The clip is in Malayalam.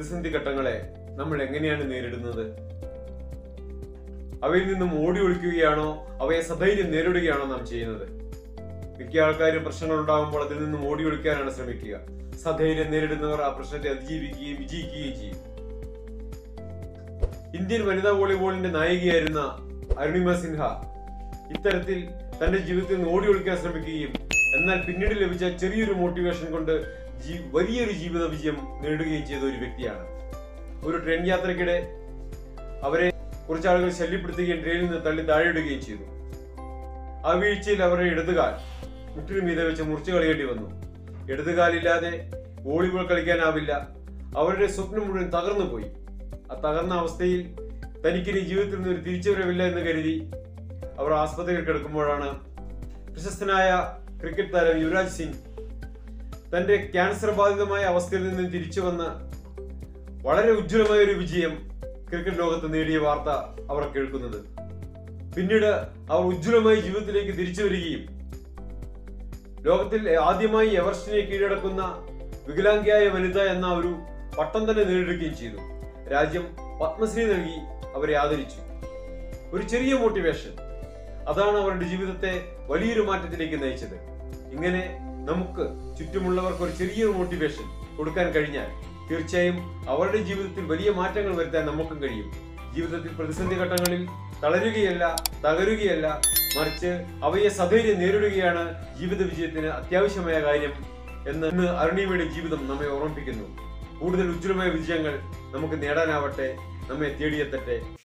പ്രതിസന്ധി ഘട്ടങ്ങളെ നമ്മൾ എങ്ങനെയാണ് നേരിടുന്നത് അവയിൽ നിന്നും ഓടി ഒളിക്കുകയാണോ അവയെ സധൈര്യം നേരിടുകയാണോ നാം ചെയ്യുന്നത് മിക്ക ആൾക്കാരും പ്രശ്നങ്ങൾ ഉണ്ടാകുമ്പോൾ അതിൽ നിന്നും ഓടി ഒളിക്കാനാണ് ശ്രമിക്കുക സധൈര്യം നേരിടുന്നവർ ആ പ്രശ്നത്തെ അതിജീവിക്കുകയും വിജയിക്കുകയും ചെയ്യും ഇന്ത്യൻ വനിതാ വോളിബോളിന്റെ നായികയായിരുന്ന അരുണിമ സിൻഹ ഇത്തരത്തിൽ തന്റെ ജീവിതത്തിൽ നിന്ന് ഓടി ഒളിക്കാൻ ശ്രമിക്കുകയും എന്നാൽ പിന്നീട് ലഭിച്ച ചെറിയൊരു മോട്ടിവേഷൻ കൊണ്ട് ജീ- വലിയൊരു ജീവിത വിജയം നേടുകയും ചെയ്ത ഒരു വ്യക്തിയാണ് ഒരു ട്രെയിൻ യാത്രക്കിടെ അവരെ കുറച്ചാളുകൾ ശല്യപ്പെടുത്തുകയും ട്രെയിനിൽ നിന്ന് തള്ളി താഴെയിടുകയും ചെയ്തു ആ വീഴ്ചയിൽ അവരുടെ ഇടതുകാൽ മുട്ടിനു മീതെ വെച്ച് മുറിച്ചു കളയേണ്ടി വന്നു ഇടതുകാലില്ലാതെ വോളിബോൾ കളിക്കാനാവില്ല അവരുടെ സ്വപ്നം മുഴുവൻ തകർന്നു പോയി ആ തകർന്ന അവസ്ഥയിൽ തനിക്കിനി ജീവിതത്തിൽ നിന്ന് ഒരു തിരിച്ചുവരവില്ല എന്ന് കരുതി അവർ ആസ്പത്രിയിൽ കിടക്കുമ്പോഴാണ് പ്രശസ്തനായ ക്രിക്കറ്റ് താരം യുവരാജ് സിംഗ് തന്റെ ക്യാൻസർ ബാധിതമായ അവസ്ഥയിൽ നിന്ന് തിരിച്ചു വന്ന് വളരെ ഉജ്ജ്വലമായ ഒരു വിജയം ക്രിക്കറ്റ് ലോകത്ത് നേടിയ വാർത്ത അവർ കേൾക്കുന്നത് പിന്നീട് അവർ ഉജ്ജ്വലമായ ജീവിതത്തിലേക്ക് തിരിച്ചു വരികയും ലോകത്തിൽ ആദ്യമായി എവർസ്റ്റിനെ കീഴടക്കുന്ന വികലാംഗിയായ വനിത എന്ന ഒരു പട്ടം തന്നെ നേടിയെടുക്കുകയും ചെയ്തു രാജ്യം പത്മശ്രീ നൽകി അവരെ ആദരിച്ചു ഒരു ചെറിയ മോട്ടിവേഷൻ അതാണ് അവരുടെ ജീവിതത്തെ വലിയൊരു മാറ്റത്തിലേക്ക് നയിച്ചത് ഇങ്ങനെ നമുക്ക് ചുറ്റുമുള്ളവർക്ക് ഒരു ചെറിയൊരു മോട്ടിവേഷൻ കൊടുക്കാൻ കഴിഞ്ഞാൽ തീർച്ചയായും അവരുടെ ജീവിതത്തിൽ വലിയ മാറ്റങ്ങൾ വരുത്താൻ നമുക്കും കഴിയും ജീവിതത്തിൽ പ്രതിസന്ധി ഘട്ടങ്ങളിൽ തളരുകയല്ല തകരുകയല്ല മറിച്ച് അവയെ സധൈര്യം നേരിടുകയാണ് ജീവിത വിജയത്തിന് അത്യാവശ്യമായ കാര്യം എന്ന് ഇന്ന് അരുണിമയുടെ ജീവിതം നമ്മെ ഓർമ്മിപ്പിക്കുന്നു കൂടുതൽ ഉജ്ജ്വലമായ വിജയങ്ങൾ നമുക്ക് നേടാനാവട്ടെ നമ്മെ തേടിയെത്തട്ടെ